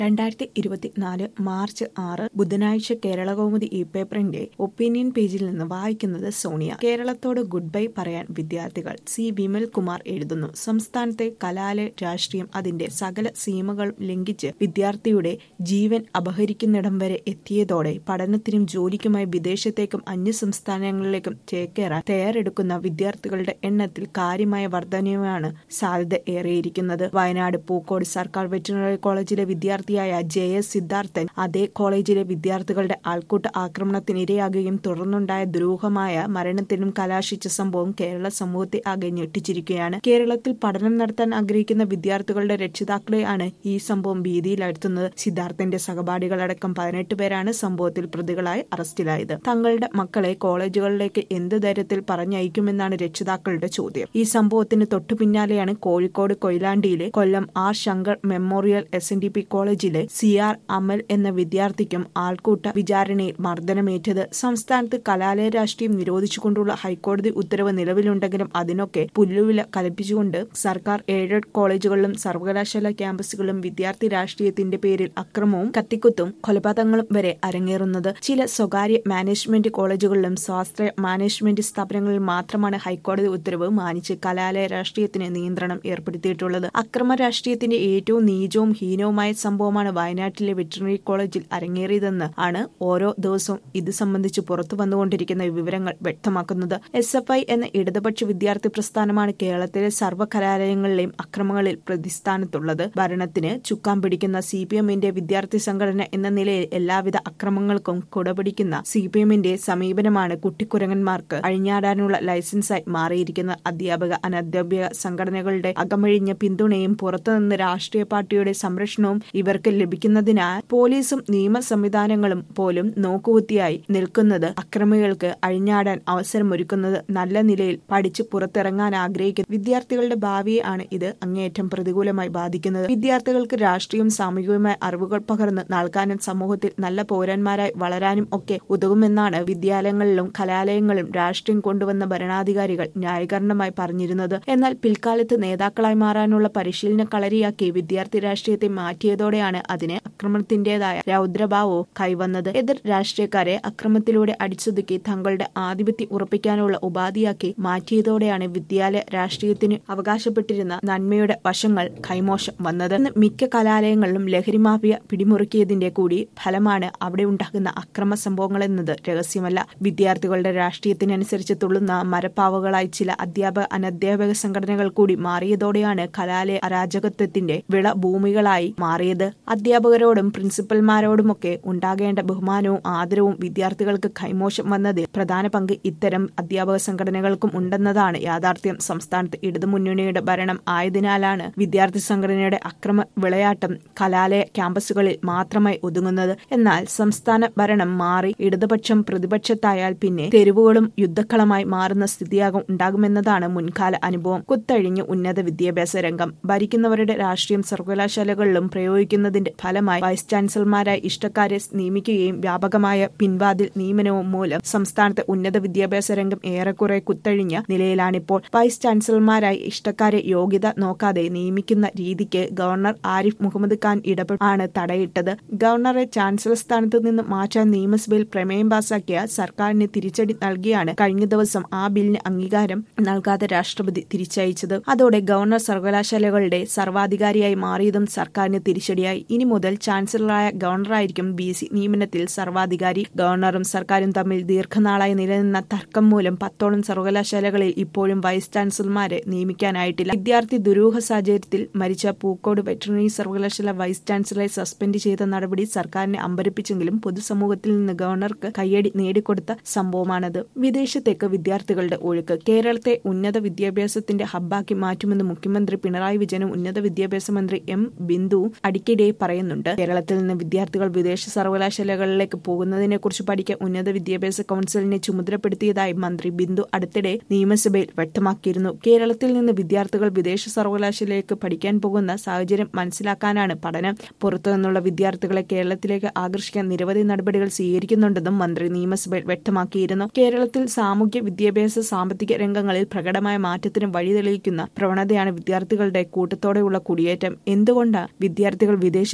രണ്ടായിരത്തി ഇരുപത്തിനാല് മാർച്ച് ആറ് ബുധനാഴ്ച കേരളകൗമുദി ഇ പേപ്പറിന്റെ ഒപ്പീനിയൻ പേജിൽ നിന്ന് വായിക്കുന്നത് സോണിയ കേരളത്തോട് ഗുഡ് ബൈ പറയാൻ വിദ്യാർത്ഥികൾ സി വിമൽ കുമാർ എഴുതുന്നു സംസ്ഥാനത്തെ കലാലയ രാഷ്ട്രീയം അതിന്റെ സകല സീമകളും ലംഘിച്ച് വിദ്യാർത്ഥിയുടെ ജീവൻ അപഹരിക്കുന്നിടം വരെ എത്തിയതോടെ പഠനത്തിനും ജോലിക്കുമായി വിദേശത്തേക്കും അന്യസംസ്ഥാനങ്ങളിലേക്കും ചേക്കേറാൻ തയ്യാറെടുക്കുന്ന വിദ്യാർത്ഥികളുടെ എണ്ണത്തിൽ കാര്യമായ വർധനയാണ് സാധ്യത ഏറെയിരിക്കുന്നത് വയനാട് പൂക്കോട് സർക്കാർ വെറ്റിനറി കോളേജിലെ വിദ്യാർത്ഥിയായ ജെ എസ് സിദ്ധാർത്ഥൻ അതേ കോളേജിലെ വിദ്യാർത്ഥികളുടെ ആൾക്കൂട്ട ആക്രമണത്തിനിരയാകുകയും തുടർന്നുണ്ടായ ദുരൂഹമായ മരണത്തിനും കലാശിച്ച സംഭവം കേരള സമൂഹത്തെ ആകെ ഞെട്ടിച്ചിരിക്കുകയാണ് കേരളത്തിൽ പഠനം നടത്താൻ ആഗ്രഹിക്കുന്ന വിദ്യാർത്ഥികളുടെ രക്ഷിതാക്കളെയാണ് ഈ സംഭവം ഭീതിയിലാഴ്ത്തുന്നത് സിദ്ധാർത്ഥന്റെ സഹപാഠികളടക്കം പതിനെട്ട് പേരാണ് സംഭവത്തിൽ പ്രതികളായി അറസ്റ്റിലായത് തങ്ങളുടെ മക്കളെ കോളേജുകളിലേക്ക് എന്ത് ധൈര്യത്തിൽ പറഞ്ഞയക്കുമെന്നാണ് രക്ഷിതാക്കളുടെ ചോദ്യം ഈ സംഭവത്തിന് തൊട്ടു പിന്നാലെയാണ് കോഴിക്കോട് കൊയിലാണ്ടിയിലെ Kollam R Sankar memorial S N D P കോളേജിലെ സി ആർ അമൽ എന്ന വിദ്യാർത്ഥിക്കും ആൾക്കൂട്ട വിചാരണയിൽ മർദ്ദനമേറ്റത് സംസ്ഥാനത്ത് കലാലയ രാഷ്ട്രീയം നിരോധിച്ചുകൊണ്ടുള്ള ഹൈക്കോടതി ഉത്തരവ് നിലവിലുണ്ടെങ്കിലും അതിനൊക്കെ പുല്ലുവില കൽപ്പിച്ചുകൊണ്ട് സർക്കാർ എയ്ഡഡ് കോളേജുകളിലും സർവകലാശാല ക്യാമ്പസുകളിലും വിദ്യാർത്ഥി രാഷ്ട്രീയത്തിന്റെ പേരിൽ അക്രമവും കത്തിക്കുത്തും കൊലപാതകങ്ങളും വരെ അരങ്ങേറുന്നത് ചില സ്വകാര്യ മാനേജ്മെന്റ് കോളേജുകളിലും സ്വാശ്രയ മാനേജ്മെന്റ് സ്ഥാപനങ്ങളിൽ മാത്രമാണ് ഹൈക്കോടതി ഉത്തരവ് മാനിച്ച് കലാലയ രാഷ്ട്രീയത്തിന് നിയന്ത്രണം ഏർപ്പെടുത്തിയിട്ടുള്ളത് അക്രമ രാഷ്ട്രീയത്തിന്റെ ഏറ്റവും നീചവും ഹീനവുമായ സംഭവമാണ് വയനാട്ടിലെ വെറ്റിനറി കോളേജിൽ അരങ്ങേറിയതെന്ന് ആണ് ഓരോ ദിവസവും ഇത് സംബന്ധിച്ച് പുറത്തു വന്നുകൊണ്ടിരിക്കുന്ന വിവരങ്ങൾ വ്യക്തമാക്കുന്നത് എസ് എഫ് ഐ എന്ന ഇടതുപക്ഷ വിദ്യാർത്ഥി പ്രസ്ഥാനമാണ് കേരളത്തിലെ സർവ്വകലാലയങ്ങളിലെയും അക്രമങ്ങളിൽ പ്രതിസ്ഥാനത്തുള്ളത് ഭരണത്തിന് ചുക്കാൻ പിടിക്കുന്ന സി പി എമ്മിന്റെ വിദ്യാർത്ഥി സംഘടന എന്ന നിലയിൽ എല്ലാവിധ അക്രമങ്ങൾക്കും കുടപിടിക്കുന്ന സി പി എമ്മിന്റെ സമീപനമാണ് കുട്ടിക്കുരങ്ങന്മാർക്ക് അഴിഞ്ഞാടാനുള്ള ലൈസൻസായി മാറിയിരിക്കുന്ന അധ്യാപക അനധ്യാപക സംഘടനകളുടെ അകമഴിഞ്ഞ പിന്തുണയും പുറത്തുനിന്ന് രാഷ്ട്രീയ പാർട്ടിയുടെ സംരക്ഷണവും ഇവർക്ക് ലഭിക്കുന്നതിനാൽ പോലീസും നിയമ സംവിധാനങ്ങളും പോലും നോക്കുകുത്തിയായി നിൽക്കുന്നത് അക്രമികൾക്ക് അഴിഞ്ഞാടാൻ അവസരമൊരുക്കുന്നത് നല്ല നിലയിൽ പഠിച്ച് പുറത്തിറങ്ങാൻ ആഗ്രഹിക്കുന്ന വിദ്യാർത്ഥികളുടെ ഭാവിയെ ആണ് ഇത് അങ്ങേയറ്റം പ്രതികൂലമായി ബാധിക്കുന്നത് വിദ്യാർത്ഥികൾക്ക് രാഷ്ട്രീയവും സാമൂഹികവുമായ അറിവുകൾ പകർന്ന് നൽകാനും സമൂഹത്തിൽ നല്ല പൗരന്മാരായി വളരാനും ഒക്കെ ഉതകുമെന്നാണ് വിദ്യാലയങ്ങളിലും കലാലയങ്ങളിലും രാഷ്ട്രീയം കൊണ്ടുവന്ന ഭരണാധികാരികൾ ന്യായീകരണമായി പറഞ്ഞിരുന്നത് എന്നാൽ പിൽക്കാലത്ത് നേതാക്കളായി മാറാനുള്ള പരിശീലന കളരിയാക്കി വിദ്യാർത്ഥി രാഷ്ട്രീയത്തെ മാറ്റിയതോടെയാണ് അതിന് അക്രമത്തിന്റേതായ രൗദ്രഭാവവും കൈവന്നത് എതിർ രാഷ്ട്രീയക്കാരെ അക്രമത്തിലൂടെ അടിച്ചൊതുക്കി തങ്ങളുടെ ആധിപത്യം ഉറപ്പിക്കാനുള്ള ഉപാധിയാക്കി മാറ്റിയതോടെയാണ് വിദ്യാലയ രാഷ്ട്രീയത്തിന് അവകാശപ്പെട്ടിരുന്ന നന്മയുടെ വശങ്ങൾ കൈമോശം വന്നത് മിക്ക കലാലയങ്ങളിലും ലഹരി മാഫിയ പിടിമുറുക്കിയതിന്റെ കൂടി ഫലമാണ് അവിടെ ഉണ്ടാകുന്ന അക്രമ സംഭവങ്ങൾ എന്നത് രഹസ്യമല്ല വിദ്യാർത്ഥികളുടെ രാഷ്ട്രീയത്തിനനുസരിച്ച് തുള്ളുന്ന മരപ്പാവകളായി ചില അധ്യാപക അനധ്യാപക സംഘടനകൾ കൂടി മാറിയതോടെയാണ് കലാലയ അരാജകത്വത്തിന്റെ വിള ഭൂമികളായി മാറിയത് അധ്യാപകരോടും പ്രിൻസിപ്പൽമാരോടുമൊക്കെ ഉണ്ടാകേണ്ട ബഹുമാനവും ആദരവും വിദ്യാർത്ഥികൾക്ക് കൈമോശം വന്നതിൽ പ്രധാന പങ്ക് ഇത്തരം അധ്യാപക സംഘടനകൾക്കും ഉണ്ടെന്നതാണ് യാഥാർത്ഥ്യം സംസ്ഥാനത്ത് ഇടതുമുന്നണിയുടെ ഭരണം ആയതിനാലാണ് വിദ്യാർത്ഥി സംഘടനയുടെ അക്രമ വിളയാട്ടം കലാലയ ക്യാമ്പസുകളിൽ മാത്രമായി ഒതുങ്ങുന്നത് എന്നാൽ സംസ്ഥാന ഭരണം മാറി ഇടതുപക്ഷം പ്രതിപക്ഷത്തായാൽ പിന്നെ തെരുവുകളും യുദ്ധക്കളമായി മാറുന്ന സ്ഥിതിയാകും ഉണ്ടാകുമെന്നതാണ് മുൻകാല അനുഭവം കുത്തഴിഞ്ഞ് ഉന്നത വിദ്യാഭ്യാസ രംഗം ഭരിക്കുന്നവരുടെ രാഷ്ട്രീയം സർവകലാശാലകളിലും പ്രയോഗിക്കുന്നതിന്റെ ഫലമായി വൈസ് ചാൻസലർമാരായി ഇഷ്ടക്കാരെ നിയമിക്കുകയും വ്യാപകമായ പിൻവാതിൽ നിയമനവും മൂലം സംസ്ഥാനത്തെ ഉന്നത വിദ്യാഭ്യാസ രംഗം ഏറെക്കുറെ കുത്തഴിഞ്ഞ നിലയിലാണിപ്പോൾ വൈസ് ചാൻസലർമാരായി ഇഷ്ടക്കാരെ യോഗ്യത നോക്കാതെ നിയമിക്കുന്ന രീതിക്ക് ഗവർണർ ആരിഫ് മുഹമ്മദ് ഖാൻ ഇടപെട്ടാണ് തടയിട്ടത് ഗവർണറെ ചാൻസലർ സ്ഥാനത്ത് നിന്ന് മാറ്റാൻ നിയമസഭയിൽ പ്രമേയം പാസാക്കിയ സർക്കാരിന് തിരിച്ചടി നൽകിയാണ് കഴിഞ്ഞ ദിവസം ആ ബില്ലിന് അംഗീകാരം നൽകാതെ രാഷ്ട്രപതി തിരിച്ചയച്ചത് അതോടെ ഗവർണർ സർവകലാശാലകളുടെ സർവാധികാരിയായി മാറിയതും സർക്കാരിന് തിരിച്ചടിയായി ഇനി മുതൽ ചാൻസലറായ ഗവർണറായിരിക്കും ബി സി നിയമനത്തിൽ സർവാധികാരി ഗവർണറും സർക്കാരും തമ്മിൽ ദീർഘനാളായി നിലനിന്ന തർക്കം മൂലം പത്തോളം സർവകലാശാലകളിൽ ഇപ്പോഴും വൈസ് ചാൻസലർമാരെ നിയമിക്കാനായിട്ടില്ല വിദ്യാർത്ഥി ദുരൂഹ സാഹചര്യത്തിൽ മരിച്ച പൂക്കോട് വെറ്ററിനറി സർവകലാശാല വൈസ് ചാൻസലറെ സസ്പെൻഡ് ചെയ്ത നടപടി സർക്കാരിനെ അമ്പരിപ്പിച്ചെങ്കിലും പൊതുസമൂഹത്തിൽ നിന്ന് ഗവർണർക്ക് കയ്യടി നേടിക്കൊടുത്ത സംഭവമാണത് വിദേശത്തേക്ക് വിദ്യാർത്ഥികളുടെ ഒഴുക്ക് കേരളത്തെ ഉന്നത വിദ്യാഭ്യാസത്തിന്റെ ഹബ്ബാക്കി മാറ്റുമെന്ന് മുഖ്യമന്ത്രി പിണറായി വിജയനും ഉന്നത വിദ്യാഭ്യാസ മന്ത്രി എം ബിന്ദു അടിക്കടി പറയുന്നുണ്ട് കേരളത്തിൽ നിന്ന് വിദ്യാർത്ഥികൾ വിദേശ സർവകലാശാലകളിലേക്ക് പോകുന്നതിനെക്കുറിച്ച് പഠിക്കാൻ ഉന്നത വിദ്യാഭ്യാസ കൌൺസിലിനെ ചുമതലപ്പെടുത്തിയതായി മന്ത്രി ബിന്ദു അടുത്തിടെ നിയമസഭയിൽ വ്യക്തമാക്കിയിരുന്നു കേരളത്തിൽ നിന്ന് വിദ്യാർത്ഥികൾ വിദേശ സർവകലാശാലയിലേക്ക് പഠിക്കാൻ പോകുന്ന സാഹചര്യം മനസ്സിലാക്കാനാണ് പഠനം പുറത്തുനിന്നുള്ള വിദ്യാർത്ഥികളെ കേരളത്തിലേക്ക് ആകർഷിക്കാൻ നിരവധി നടപടികൾ സ്വീകരിക്കുന്നുണ്ടെന്നും മന്ത്രി നിയമസഭയിൽ വ്യക്തമാക്കിയിരുന്നു കേരളത്തിൽ സാമൂഹ്യ വിദ്യാഭ്യാസ സാമ്പത്തിക രംഗങ്ങളിൽ പ്രകടമായ മാറ്റത്തിന് വഴി തെളിയിക്കുന്ന പ്രവണതയാണ് വിദ്യാർത്ഥികളുടെ കൂട്ടത്തോടെയുള്ള കുടിയേറ്റം എന്തുകൊണ്ടാണ് വിദ്യാർത്ഥികൾ വിദേശത്തേക്ക് പോകുന്നത്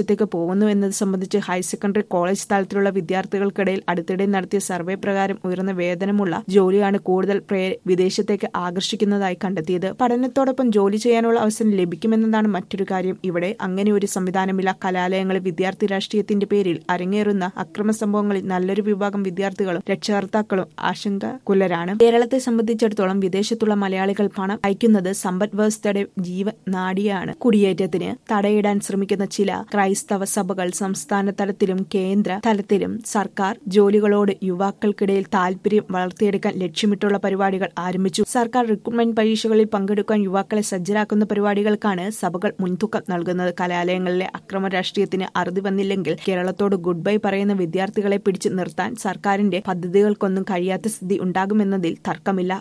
പോകുന്നു എന്നത് സംബന്ധിച്ച് ഹയർ സെക്കൻഡറി കോളേജ് തലത്തിലുള്ള വിദ്യാർത്ഥികൾക്കിടയിൽ അടുത്തിടെ നടത്തിയ സർവേ പ്രകാരം ഉയർന്ന വേതനമുള്ള ജോലിയാണ് കൂടുതൽ പേരെ വിദേശത്തേക്ക് ആകർഷിക്കുന്നതായി കണ്ടെത്തിയത് പഠനത്തോടൊപ്പം ജോലി ചെയ്യാനുള്ള അവസരം ലഭിക്കുമെന്നതാണ് മറ്റൊരു കാര്യം ഇവിടെ അങ്ങനെ ഒരു സംവിധാനമില്ല കലാലയങ്ങളിൽ വിദ്യാർത്ഥി രാഷ്ട്രീയത്തിന്റെ പേരിൽ അരങ്ങേറുന്ന അക്രമ സംഭവങ്ങളിൽ നല്ലൊരു വിഭാഗം വിദ്യാർത്ഥികളും രക്ഷകർത്താക്കളും ആശങ്കകുലരാണ് കേരളത്തെ സംബന്ധിച്ചിടത്തോളം വിദേശത്തുള്ള മലയാളികൾ പണം അയക്കുന്നത് സമ്പദ് വ്യവസ്ഥയുടെ ജീവനാഡിയാണ് കുടിയേറ്റത്തിന് തടയിടാൻ ശ്രമിക്കുന്ന ചില ക്രൈസ്തവ സഭകൾ സംസ്ഥാന തലത്തിലും കേന്ദ്ര തലത്തിലും സർക്കാർ ജോലികളോട് യുവാക്കൾക്കിടയിൽ താൽപര്യം വളർത്തിയെടുക്കാൻ ലക്ഷ്യമിട്ടുള്ള പരിപാടികൾ ആരംഭിച്ചു സർക്കാർ റിക്രൂട്ട്മെന്റ് പരീക്ഷകളിൽ പങ്കെടുക്കാൻ യുവാക്കളെ സജ്ജരാക്കുന്ന പരിപാടികൾക്കാണ് സഭകൾ മുൻതൂക്കം നൽകുന്നത് കലാലയങ്ങളിലെ അക്രമ രാഷ്ട്രീയത്തിന് അറുതി വന്നില്ലെങ്കിൽ കേരളത്തോട് ഗുഡ് ബൈ പറയുന്ന വിദ്യാർത്ഥികളെ പിടിച്ചു നിർത്താൻ സർക്കാരിന്റെ പദ്ധതികൾക്കൊന്നും കഴിയാത്ത സ്ഥിതി ഉണ്ടാകുമെന്നതിൽ തർക്കമില്ല